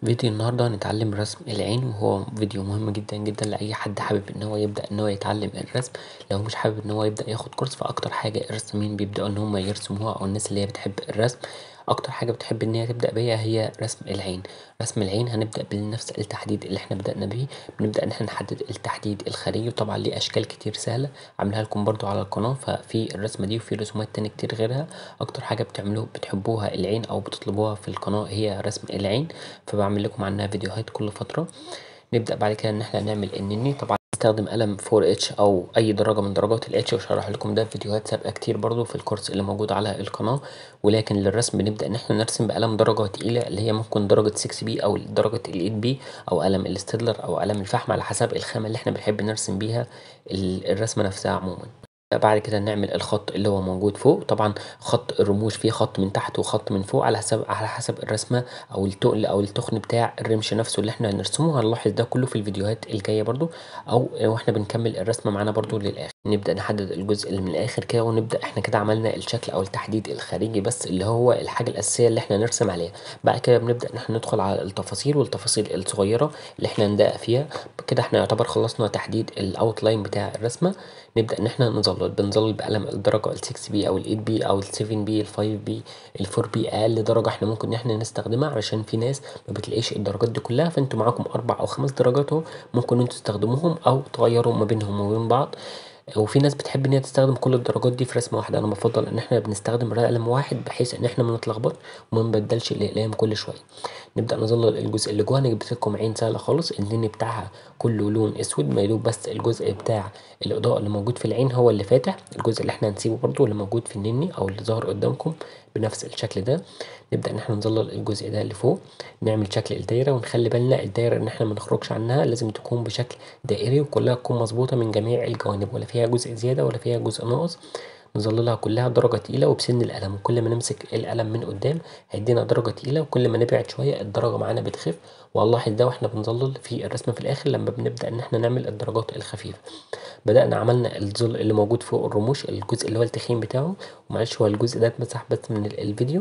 فيديو النهاردة هنتعلم رسم العين وهو فيديو مهم جدا جدا لأي حد حابب ان هو يبدأ ان هو يتعلم الرسم لو مش حابب ان هو يبدأ ياخد كورس فا اكتر حاجة الرسامين بيبدأوا ان هما يرسموها او الناس اللي هي بتحب الرسم اكتر حاجة بتحب ان هي تبدأ بيها هي رسم العين رسم العين هنبدأ بنفس التحديد اللي احنا بدأنا بيه بنبدأ ان احنا نحدد التحديد الخارجي وطبعا ليه اشكال كتير سهلة عاملهالكم برضو على القناة فا في الرسمة دي وفي رسومات تانية كتير غيرها اكتر حاجة بتعملوها بتحبوها العين او بتطلبوها في القناة هي رسم العين فا بعملكم عنها فيديوهات كل فترة نبدأ بعد كده ان احنا نعمل النني طبعا هنستخدم قلم فور اتش او اي درجة من درجات الاتش وشرحلكم ده في فيديوهات سابقة كتير برضو في الكورس اللي موجود على القناة ولكن للرسم بنبدأ ان احنا نرسم بقلم درجة تقيلة اللي هي ممكن درجة سكس بي او درجة الايت بي او قلم الستيدلر او قلم الفحم على حسب الخامة اللي احنا بنحب نرسم بيها الرسمة نفسها عموما بعد كده نعمل الخط اللي هو موجود فوق طبعا خط الرموش فيه خط من تحت وخط من فوق على حسب على حسب الرسمة او التقل او التخن بتاع الرمش نفسه اللي احنا هنرسمه هنلاحظ ده كله في الفيديوهات الجاية برضو او واحنا بنكمل الرسمة معانا برضو للآخر نبدأ نحدد الجزء اللي من الآخر كده ونبدأ احنا كده عملنا الشكل او التحديد الخارجي بس اللي هو الحاجة الأساسية اللي احنا هنرسم عليها بعد كده بنبدأ ان احنا ندخل على التفاصيل والتفاصيل الصغيرة اللي احنا ندقق فيها كده احنا يعتبر خلصنا تحديد الاوتلاين بتاع الرسمة نبدأ ان احنا نظلل بنظلل بقلم الدرجة السكس بي او الايت بي او السيفن بي الفايف بي الفور بي اقل درجة احنا ممكن ان احنا نستخدمها علشان في ناس مبتلاقيش الدرجات دي كلها فانتوا معاكم اربع او خمس درجات اهو ممكن انتوا تستخدموهم او تغيروا ما بينهم وبين بعض وفي ناس بتحب ان هي تستخدم كل الدرجات دي في رسمة واحدة انا بفضل ان احنا بنستخدم قلم واحد بحيث ان احنا منتلخبطش ومنبدلش الاقلام كل شوية نبدأ نظلل الجزء اللي جوه انا جبتلكم عين سهلة خالص النني بتاعها كله لون اسود ميدوب بس الجزء بتاع الإضاءة اللي موجود في العين هو اللي فاتح الجزء اللي احنا هنسيبه برضو اللي موجود في النني او اللي ظاهر قدامكم بنفس الشكل ده نبدأ ان احنا نظلل الجزء ده اللي فوق نعمل شكل الدايرة ونخلي بالنا الدايرة ان احنا منخرجش عنها لازم تكون بشكل دائري وكلها تكون مظبوطة من جميع الجوانب ولا فيها جزء زيادة ولا فيها جزء ناقص نظللها كلها درجة تقيلة وبسن القلم وكل ما نمسك القلم من قدام هيدينا درجة تقيلة وكل ما نبعد شوية الدرجة معانا بتخف وهنلاحظ ده واحنا بنظلل في الرسمة في الآخر لما بنبدأ ان احنا نعمل الدرجات الخفيفة بدأنا عملنا الظل اللي موجود فوق الرموش الجزء اللي هو التخين بتاعه ومعلش هو الجزء ده اتمسح بس من الفيديو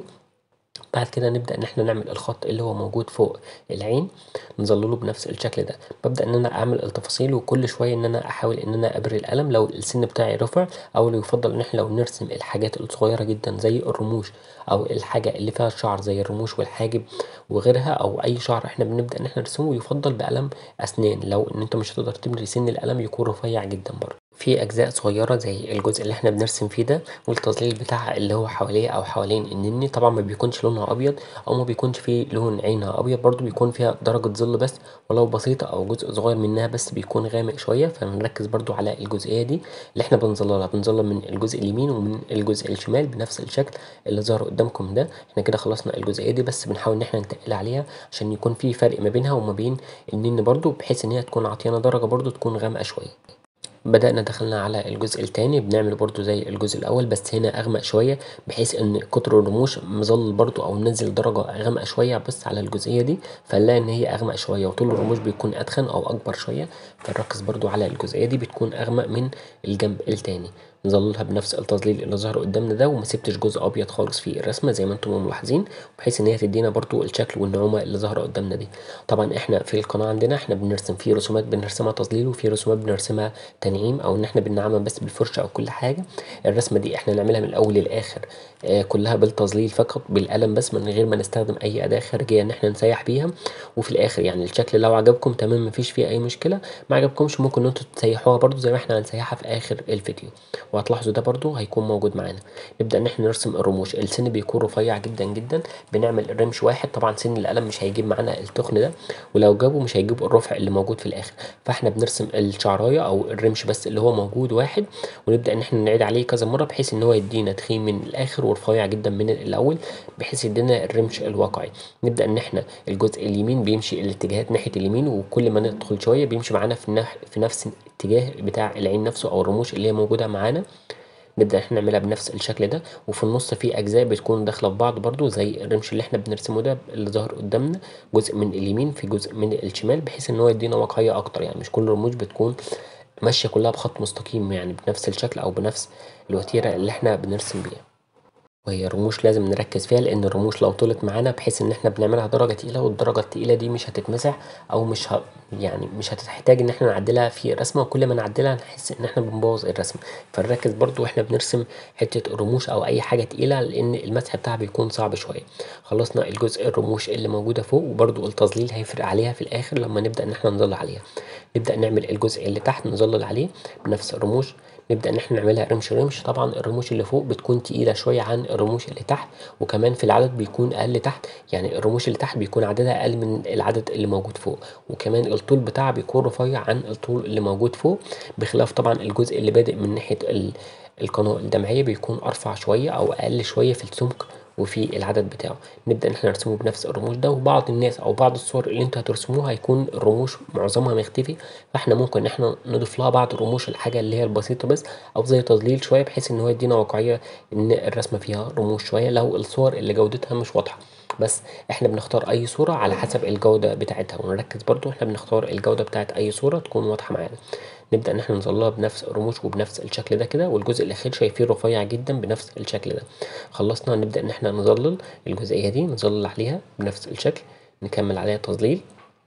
بعد كده نبدأ ان احنا نعمل الخط اللي هو موجود فوق العين نظلله بنفس الشكل ده ببدأ ان انا اعمل التفاصيل وكل شوية ان انا احاول ان انا ابري القلم لو السن بتاعي رفع او لو يفضل ان احنا لو نرسم الحاجات الصغيرة جدا زي الرموش او الحاجة اللي فيها شعر زي الرموش والحاجب وغيرها او اي شعر احنا بنبدأ ان احنا نرسمه يفضل بقلم اسنان لو ان انت مش هتقدر تبري سن القلم يكون رفيع جدا برضه في اجزاء صغيرة زي الجزء اللي احنا بنرسم فيه ده والتظليل بتاعها اللي هو حواليه او حوالين النني طبعا مبيكونش لونها ابيض او مبيكونش فيه لون عينها ابيض برضو بيكون فيها درجة ظل بس ولو بسيطة او جزء صغير منها بس بيكون غامق شوية فنركز برضو على الجزئية دي اللي احنا بنظللها بنظلل من الجزء اليمين ومن الجزء الشمال بنفس الشكل اللي ظهر قدامكم ده احنا كده خلصنا الجزئية دي بس بنحاول ان احنا نتقل عليها عشان يكون في فرق ما بينها وما بين النني برضو بحيث ان هي تكون عطيانا درجة برضو تكون غامقة شوية بدأنا دخلنا على الجزء التاني بنعمل برضو زي الجزء الأول بس هنا أغمق شوية بحيث إن كتر الرموش مظلل برضو أو منزل درجة غامقة شوية بس على الجزئية دي فنلاقي إن هي أغمق شوية وطول الرموش بيكون أتخن أو أكبر شوية فنركز برضو على الجزئية دي بتكون أغمق من الجنب التاني نظللها بنفس التظليل اللي ظهر قدامنا ده ومسيبتش جزء أبيض خالص في الرسمة زي ما انتم ملاحظين بحيث إن هي تدينا برضو الشكل والنعومة اللي ظاهرة قدامنا دي طبعا احنا في القناة عندنا احنا بنرسم في رسومات بنرسمها تظليل وفي رسومات بنرسمها تنعيم أو إن احنا بنعمل بس بالفرشة أو كل حاجة الرسمة دي احنا نعملها من الأول للآخر آه كلها بالتظليل فقط بالقلم بس من غير ما نستخدم أي أداة خارجية إن احنا نسيح بيها وفي الآخر يعني الشكل لو عجبكم تمام مفيش فيه أي مشكلة معجبكمش ممكن ان انتوا تسيحوها برضو زي ما احنا هنسيحها في آخر الفيديو وهتلاحظوا ده برضو هيكون موجود معانا نبدأ ان احنا نرسم الرموش السن بيكون رفيع جدا جدا بنعمل رمش واحد طبعا سن القلم مش هيجيب معانا التخن ده ولو جابه مش هيجيب الرفع اللي موجود في الآخر فاحنا بنرسم الشعراية أو الرمش بس اللي هو موجود واحد ونبدأ ان احنا نعيد عليه كذا مرة بحيث ان هو يدينا تخين من الآخر ورفيع جدا من الأول بحيث يدينا الرمش الواقعي نبدأ ان احنا الجزء اليمين بيمشي الاتجاهات ناحية اليمين وكل ما ندخل شوية بيمشي معانا في, نح في نفس الاتجاه بتاع العين نفسه أو الرموش اللي هي موجودة معانا نبدأ احنا نعملها بنفس الشكل ده وفي النص في أجزاء بتكون داخلة في بعض برضو زي الرمش اللي احنا بنرسمه ده اللي ظاهر قدامنا جزء من اليمين في جزء من الشمال بحيث ان هو يدينا واقعية أكتر يعني مش كل الرموش بتكون ماشية كلها بخط مستقيم يعني بنفس الشكل أو بنفس الوتيرة اللي احنا بنرسم بيها. وهي الرموش لازم نركز فيها لأن الرموش لو طولت معانا بحيث إن احنا بنعملها درجة تقيلة والدرجة التقيلة دي مش هتتمسح أو مش ه يعني مش هتحتاج إن احنا نعدلها في الرسمة وكل ما نعدلها هنحس إن احنا بنبوظ الرسمة فنركز برضو واحنا بنرسم حتة الرموش أو أي حاجة تقيلة لأن المسح بتاعها بيكون صعب شوية خلصنا الجزء الرموش اللي موجودة فوق وبرضو التظليل هيفرق عليها في الآخر لما نبدأ إن احنا نظلل عليها نبدأ نعمل الجزء اللي تحت نظلل عليه بنفس الرموش نبدأ إن احنا نعملها رمش رمش طبعا الرموش اللي فوق بتكون تقيلة شوية عن الرموش اللي تحت وكمان في العدد بيكون أقل تحت يعني الرموش اللي تحت بيكون عددها أقل من العدد اللي موجود فوق وكمان الطول بتاعها بيكون رفيع عن الطول اللي موجود فوق بخلاف طبعا الجزء اللي بادئ من ناحية ال القناة الدمعية بيكون أرفع شوية أو أقل شوية في السمك وفي العدد بتاعه نبدأ إن احنا نرسمه بنفس الرموش ده وبعض الناس أو بعض الصور اللي انتوا هترسموها هيكون الرموش معظمها مختفي فاحنا ممكن إن احنا نضيف لها بعض الرموش الحاجة اللي هي البسيطة بس أو زي تظليل شوية بحيث إن هو يدينا واقعية إن الرسمة فيها رموش شوية لو الصور اللي جودتها مش واضحة بس احنا بنختار أي صورة على حسب الجودة بتاعتها ونركز برضو احنا بنختار الجودة بتاعت أي صورة تكون واضحة معانا نبدأ إن احنا نظللها بنفس الرموش وبنفس الشكل ده كده والجزء الأخير شايفين رفيع جدا بنفس الشكل ده خلصنا نبدأ إن احنا نظلل الجزئية دي نظلل عليها بنفس الشكل نكمل عليها تظليل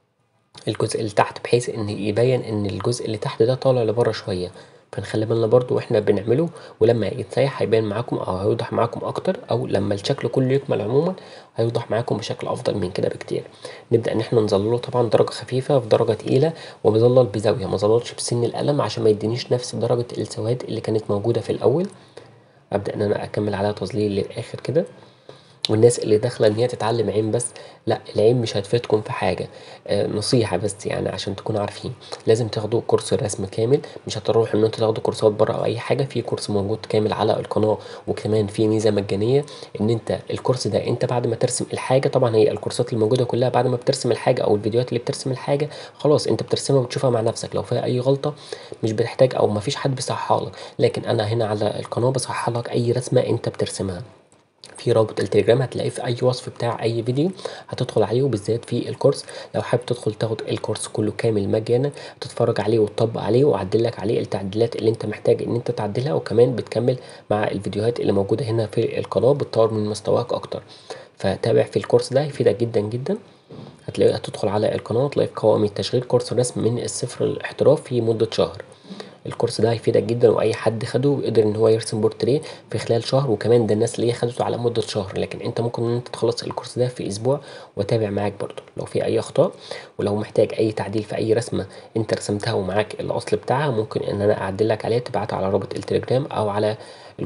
الجزء اللي تحت بحيث إن يبين إن الجزء اللي تحت ده طالع لبره شوية فنخلي بالنا برضو واحنا بنعمله ولما يتسيح هيبان معاكم أو هيوضح معاكم أكتر أو لما الشكل كله يكمل عموما هيوضح معاكم بشكل أفضل من كده بكتير نبدأ إن احنا نظلله طبعا درجة خفيفة في درجة تقيلة ومظلل بزاوية مظللش بسن القلم عشان ميدينيش نفس درجة السواد اللي كانت موجودة في الأول أبدأ إن أنا أكمل عليها تظليل للآخر كده والناس اللي داخلة إن هي تتعلم عين بس لأ العين مش هتفيدكم في حاجة آه نصيحة بس يعني عشان تكونوا عارفين لازم تاخدوا كورس رسم كامل مش هتروحوا إن انتوا تاخدوا كورسات برا أو أي حاجة في كورس موجود كامل على القناة وكمان في ميزة مجانية إن انت الكورس ده انت بعد ما ترسم الحاجة طبعا هي الكورسات الموجودة كلها بعد ما بترسم الحاجة أو الفيديوهات اللي بترسم الحاجة خلاص انت بترسمها وبتشوفها مع نفسك لو فيها أي غلطة مش بتحتاج أو مفيش حد بيصححها لك لكن أنا هنا على القناة بصحح لك أي رسمة انت بترسمها في رابط التليجرام هتلاقيه في اي وصف بتاع اي فيديو هتدخل عليه وبالذات في الكورس لو حابب تدخل تاخد الكورس كله كامل مجانا تتفرج عليه وتطبق عليه واعدلك عليه التعديلات اللي انت محتاج ان انت تعدلها وكمان بتكمل مع الفيديوهات اللي موجودة هنا في القناة بتطور من مستواك اكتر فتابع في الكورس ده هيفيدك جدا جدا هتلاقي هتدخل على القناة تلاقي في قوائم التشغيل كورس رسم من الصفر للاحتراف في مدة شهر الكورس ده هيفيدك جدا واي حد خده وقدر ان هو يرسم بورتريه في خلال شهر وكمان ده الناس اللي هي خدته على مدة شهر لكن انت ممكن ان انت تخلص الكورس ده في اسبوع واتابع معاك برضو لو في اي اخطاء ولو محتاج اي تعديل في اي رسمة انت رسمتها ومعاك الاصل بتاعها ممكن ان انا اعدلك عليها تبعتها على رابط التليجرام او على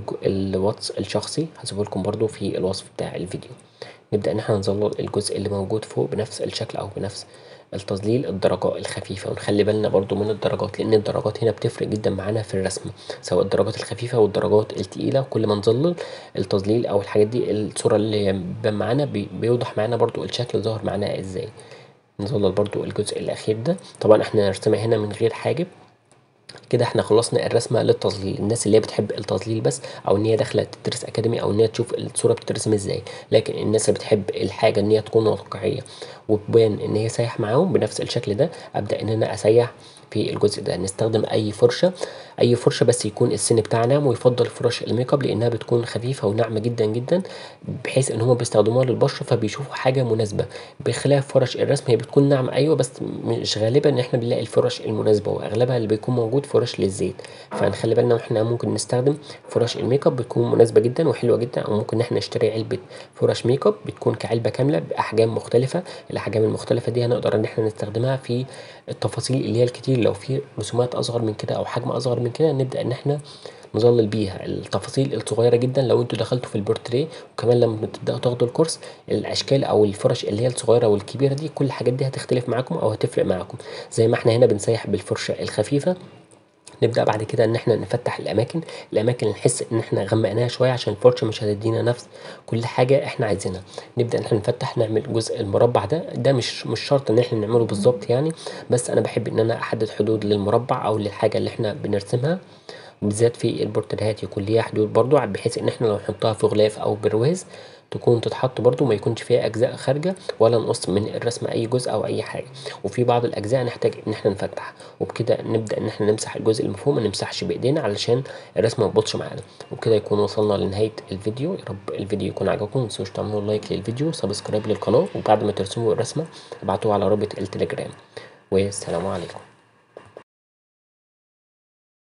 الواتس الشخصي هسيبهولكم برضو في الوصف بتاع الفيديو نبدأ ان احنا نظلل الجزء اللي موجود فوق بنفس الشكل او بنفس التظليل الدرجة الخفيفة ونخلي بالنا برضو من الدرجات لأن الدرجات هنا بتفرق جدا معانا في الرسم سواء الدرجات الخفيفة والدرجات التقيلة كل ما نظلل التظليل أو الحاجات دي الصورة اللي بان معانا بيوضح معانا برضو الشكل ظاهر معانا ازاي نظلل برضو الجزء الأخير ده طبعا احنا هنرسمها هنا من غير حاجب كده احنا خلصنا الرسمة للتظليل الناس اللي هي بتحب التظليل بس او ان هي داخلة تدرس اكاديمي او ان هي تشوف الصورة بتترسم ازاي لكن الناس اللي بتحب الحاجة ان هي تكون واقعية وتبان ان هي سايح معاهم بنفس الشكل ده ابدأ ان انا اسيح في الجزء ده نستخدم اي فرشة اي فرشة بس يكون السن بتاعها ناعم ويفضل فرش الميك اب لانها بتكون خفيفة وناعمة جدا جدا بحيث ان هما بيستخدموها للبشرة فبيشوفوا حاجة مناسبة بخلاف فرش الرسم هي بتكون ناعمة ايوه بس مش غالبا ان احنا بنلاقي الفرش المناسبة واغلبها اللي بيكون موجود فرش للزيت فنخلي بالنا واحنا ممكن نستخدم فرش الميك اب بتكون مناسبة جدا وحلوة جدا او ممكن ان احنا نشتري علبة فرش ميك اب بتكون كعلبة كاملة باحجام مختلفة الاحجام المختلفة دي هنقدر ان احنا نستخدمها في التفاصيل اللي هي الكتير لو في رسومات اصغر من كده او حجم اصغر من كده نبدأ ان احنا نظلل بيها التفاصيل الصغيرة جدا لو انتوا دخلتوا في البورتريه وكمان لما تبدأوا تاخدوا الكورس الاشكال او الفرش اللي هي الصغيرة والكبيرة دي كل الحاجات دي هتختلف معاكم او هتفرق معاكم زي ما احنا هنا بنسيح بالفرشة الخفيفة نبدأ بعد كده ان احنا نفتح الاماكن الاماكن اللي نحس ان احنا غمقناها شوية عشان الفرشة مش هتدينا نفس كل حاجة احنا عايزينها نبدأ ان احنا نفتح نعمل جزء المربع ده ده مش مش شرط ان احنا نعمله بالظبط يعني بس انا بحب ان انا احدد حدود للمربع او للحاجة اللي احنا بنرسمها بالذات في البورتريهات يكون ليها حدود برضو بحيث ان احنا لو نحطها في غلاف او برواز تكون تتحط برضو ميكونش فيها أجزاء خارجة ولا نقص من الرسمة أي جزء أو أي حاجة وفي بعض الأجزاء هنحتاج إن احنا نفتحها وبكده نبدأ إن احنا نمسح الجزء المفهوم منمسحش بإيدينا علشان الرسمة متبوظش معانا وبكده يكون وصلنا لنهاية الفيديو يارب الفيديو يكون عجبكم متنسوش تعملوا لايك للفيديو وسبسكرايب للقناة وبعد ما ترسموا الرسمة ابعتوها على رابط التليجرام والسلام عليكم.